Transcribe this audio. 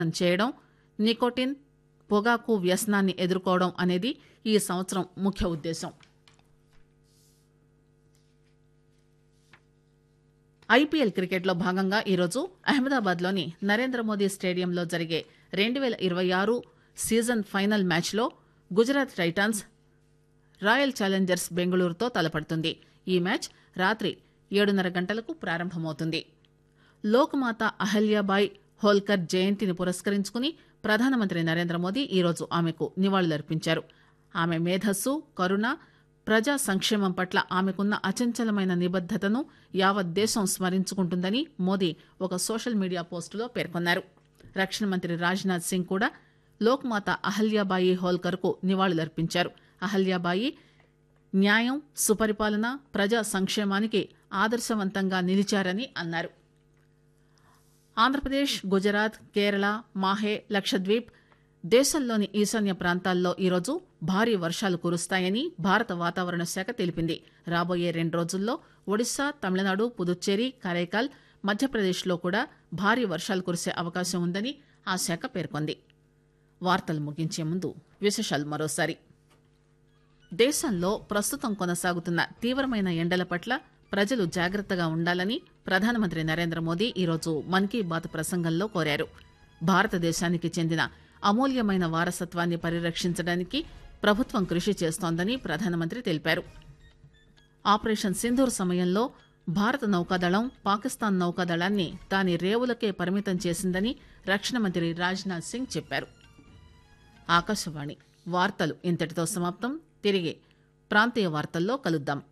చేయడం నికోటిన్ పొగాకు వ్యసనాన్ని ఎదుర్కోవడం అనేది ఈ సంవత్సరం ముఖ్య ఉద్దేశం ఐపీఎల్ క్రికెట్లో భాగంగా ఈరోజు అహ్మదాబాద్లోని నరేంద్ర మోదీ స్టేడియంలో జరిగే రెండు పేల ఇరవై ఆరు సీజన్ ఫైనల్ మ్యాచ్లో గుజరాత్ టైటాన్స్ రాయల్ ఛాలెంజర్స్ బెంగళూరుతో తలపడుతుంది ఈ మ్యాచ్ రాత్రి ఏడున్నర గంటలకు ప్రారంభమవుతుంది లోక్మాత అహల్యాబాయ్ హోల్కర్ జయంతిని పురస్కరించుకుని ప్రధానమంత్రి నరేంద్ర మోదీ ఈరోజు ఆమెకు నివాళులర్పించారు ఆమె మేధస్సు కరుణ ప్రజా సంక్షేమం పట్ల ఆమెకున్న అచంచలమైన నిబద్దతను యావత్ దేశం స్మరించుకుంటుందని మోదీ ఒక సోషల్ మీడియా పోస్టులో పేర్కొన్నారు రక్షణ మంత్రి రాజ్నాథ్ సింగ్ కూడా లోక్మాత అహల్యాబాయి హోల్కర్ కు నివాళులర్పించారు అహల్యాబాయి న్యాయం సుపరిపాలన ప్రజా సంక్షేమానికి ఆదర్శవంతంగా నిలిచారని అన్నారు ఆంధ్రప్రదేశ్ గుజరాత్ కేరళ మాహే లక్షద్వీప్ దేశంలోని ఈశాన్య ప్రాంతాల్లో ఈరోజు భారీ వర్షాలు కురుస్తాయని భారత వాతావరణ శాఖ తెలిపింది రాబోయే రెండు రోజుల్లో ఒడిశా తమిళనాడు పుదుచ్చేరి కరైకాల్ మధ్యప్రదేశ్లో కూడా భారీ వర్షాలు కురిసే అవకాశం ఉందని ఆ శాఖ పేర్కొంది వార్తలు ముగించే ముందు విశేషాలు మరోసారి దేశంలో ప్రస్తుతం కొనసాగుతున్న తీవ్రమైన ఎండల పట్ల ప్రజలు జాగ్రత్తగా ఉండాలని ప్రధానమంత్రి నరేంద్ర మోదీ ఈరోజు మన్ కీ బాత్ ప్రసంగంలో కోరారు భారతదేశానికి చెందిన అమూల్యమైన వారసత్వాన్ని పరిరక్షించడానికి ప్రభుత్వం కృషి చేస్తోందని ప్రధానమంత్రి తెలిపారు ఆపరేషన్ సింధూర్ సమయంలో భారత నౌకాదళం పాకిస్తాన్ నౌకాదళాన్ని దాని రేవులకే పరిమితం చేసిందని రక్షణ మంత్రి రాజ్నాథ్ సింగ్ చెప్పారు ఆకాశవాణి వార్తలు ఇంతటితో సమాప్తం తిరిగి ప్రాంతీయ వార్తల్లో కలుద్దాం